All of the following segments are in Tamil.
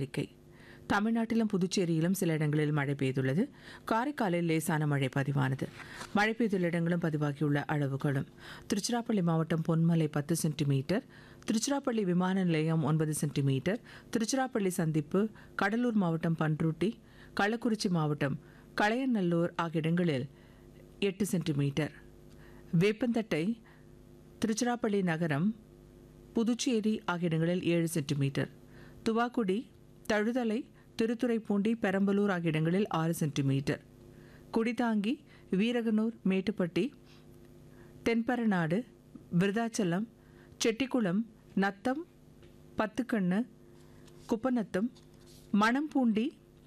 எச்சரிக்கை தமிழ்நாட்டிலும் புதுச்சேரியிலும் சில இடங்களில் மழை பெய்துள்ளது காரைக்காலில் லேசான மழை பதிவானது மழை பெய்துள்ள இடங்களும் பதிவாகியுள்ள அளவுகளும் திருச்சிராப்பள்ளி மாவட்டம் பொன்மலை பத்து சென்டிமீட்டர் திருச்சிராப்பள்ளி விமான நிலையம் ஒன்பது சென்டிமீட்டர் திருச்சிராப்பள்ளி சந்திப்பு கடலூர் மாவட்டம் பன்ருட்டி கள்ளக்குறிச்சி மாவட்டம் களையநல்லூர் ஆகிய இடங்களில் எட்டு சென்டிமீட்டர் வேப்பந்தட்டை திருச்சிராப்பள்ளி நகரம் புதுச்சேரி ஆகிய இடங்களில் ஏழு சென்டிமீட்டர் துவாக்குடி தழுதலை திருத்துறைப்பூண்டி பெரம்பலூர் ஆகிய இடங்களில் ஆறு சென்டிமீட்டர் குடிதாங்கி வீரகனூர் மேட்டுப்பட்டி தென்பரநாடு விருதாச்சலம் செட்டிக்குளம் நத்தம் பத்துக்கண்ணு குப்பநத்தம் மணம்பூண்டி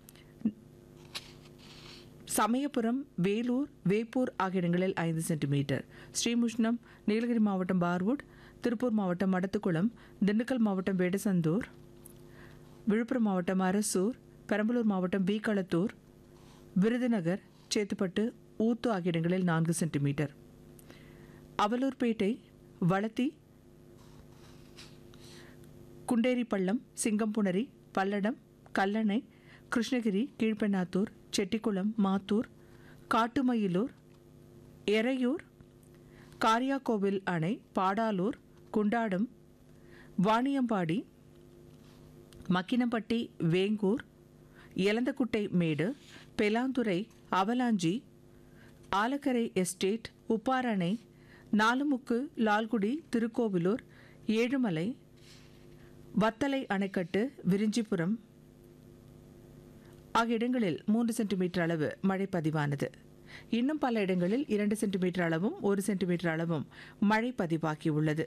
சமயபுரம் வேலூர் வேப்பூர் ஆகிய இடங்களில் ஐந்து சென்டிமீட்டர் ஸ்ரீமுஷ்ணம் நீலகிரி மாவட்டம் பார்வுட் திருப்பூர் மாவட்டம் மடத்துக்குளம் திண்டுக்கல் மாவட்டம் வேடசந்தூர் விழுப்புரம் மாவட்டம் அரசூர் பெரம்பலூர் மாவட்டம் பீக்களத்தூர் விருதுநகர் சேத்துப்பட்டு ஊத்து ஆகிய இடங்களில் நான்கு centimetre Avalurpet Valathi Gunderipallam Singampunari Palladam Kallanai Krishnagiri Kilpennathur Chettikulam Mathur Kattumayilur Eraiyur Kariyakovil Anai Padalur Gundadam Vaniyambadi Makkinampatti Vengur Elanthakuttai Medu Pelandurai Avalanche Alakkarai estate Upparanai Nalumukku Lalgudi Tirukkoilur Ezhumalai Vathalai Anaicut Virinchipuram ஆகிய இடங்களில் மூன்று சென்டிமீட்டர் அளவு மழை பதிவானது இன்னும் பல இடங்களில் இரண்டு சென்டிமீட்டர் அளவும் ஒரு சென்டிமீட்டர் அளவும் மழை பதிவாகியுள்ளது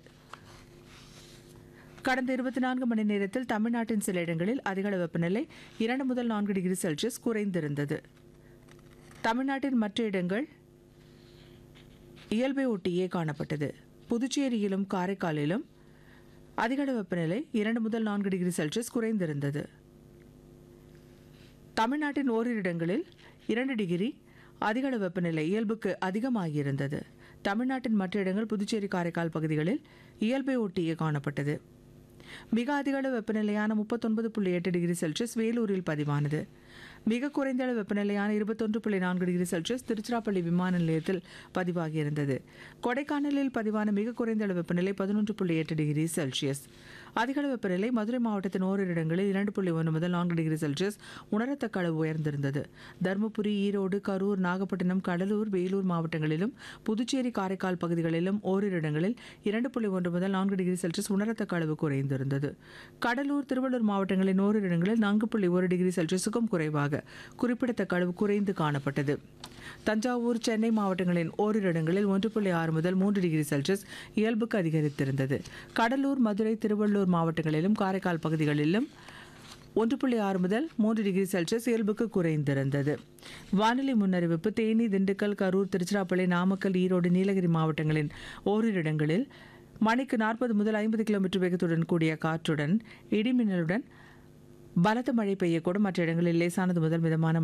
கடந்த இருபத்தி நான்கு மணி நேரத்தில் தமிழ்நாட்டின் சில இடங்களில் அதிகளவு வெப்பநிலை இரண்டு முதல் நான்கு டிகிரி செல்சியஸ் குறைந்திருந்தது தமிழ்நாட்டின் மற்ற இடங்கள் இயல்பை ஒட்டியே காணப்பட்டது புதுச்சேரியிலும் காரைக்காலிலும் அதிகளவு வெப்பநிலை இரண்டு முதல் நான்கு டிகிரி செல்சியஸ் குறைந்திருந்தது தமிழ்நாட்டின் ஓரிரு இடங்களில் இரண்டு டிகிரி அதிகளவு வெப்பநிலை இயல்புக்கு அதிகமாகியிருந்தது தமிழ்நாட்டின் மற்ற இடங்கள் புதுச்சேரி காரைக்கால் பகுதிகளில் இயல்பை ஒட்டியே காணப்பட்டது மிக அதிகளவு வெப்பநிலையான முப்பத்தொன்பது புள்ளி எட்டு டிகிரி செல்சியஸ் வேலூரில் பதிவானது மிக குறைந்த அளவு வெப்பநிலையான இருபத்தொன்று புள்ளி நான்கு டிகிரி செல்சியஸ் திருச்சிராப்பள்ளி விமான நிலையத்தில் பதிவாகியிருந்தது கொடைக்கானலில் பதிவான மிக குறைந்த அளவு வெப்பநிலை பதினொன்று புள்ளி எட்டு டிகிரி செல்சியஸ் அதிகளவு வெப்பநிலை மதுரை மாவட்டத்தின் ஓரிரு இடங்களில் இரண்டு புள்ளி ஒன்று முதல் நான்கு டிகிரி செல்சியஸ் உணரத்தக்க அளவு உயர்ந்திருந்தது தருமபுரி ஈரோடு கரூர் நாகப்பட்டினம் கடலூர் வேலூர் மாவட்டங்களிலும் புதுச்சேரி காரைக்கால் பகுதிகளிலும் ஓரிரு இடங்களில் இரண்டு புள்ளி ஒன்று முதல் நான்கு டிகிரி செல்சியஸ் உணரத்தக்க அளவு குறைந்திருந்தது கடலூர் திருவள்ளூர் மாவட்டங்களின் ஓரிரு இடங்களில் நான்கு புள்ளி ஒரு டிகிரி செல்சியஸுக்கும் குறைவாக குறிப்பிடத்தக்க அளவு குறைந்து காணப்பட்டது தஞ்சாவூர் சென்னை மாவட்டங்களின் ஓரிரு இடங்களில் ஒன்று புள்ளி ஆறு முதல் மூன்று டிகிரி செல்சியஸ் இயல்புக்கு அதிகரித்திருந்தது கடலூர் மதுரை திருவள்ளூர் மாவட்டங்களிலும் காரைக்கால் பகுதிகளிலும் ஒன்று புள்ளி ஆறு முதல் மூன்று டிகிரி செல்சியஸ் இயல்புக்கு குறைந்திருந்தது வானிலை முன்னறிவிப்பு தேனி திண்டுக்கல் கரூர் திருச்சிராப்பள்ளி நாமக்கல் ஈரோடு நீலகிரி மாவட்டங்களின் ஓரிரு இடங்களில் மணிக்கு நாற்பது முதல் ஐம்பது கிலோமீட்டர் வேகத்துடன் கூடிய காற்றுடன் இடிமின்னலுடன் பலத்த மழை பெய்யக்கூடும் மற்ற இடங்களில் லேசானது முதல் மிதமான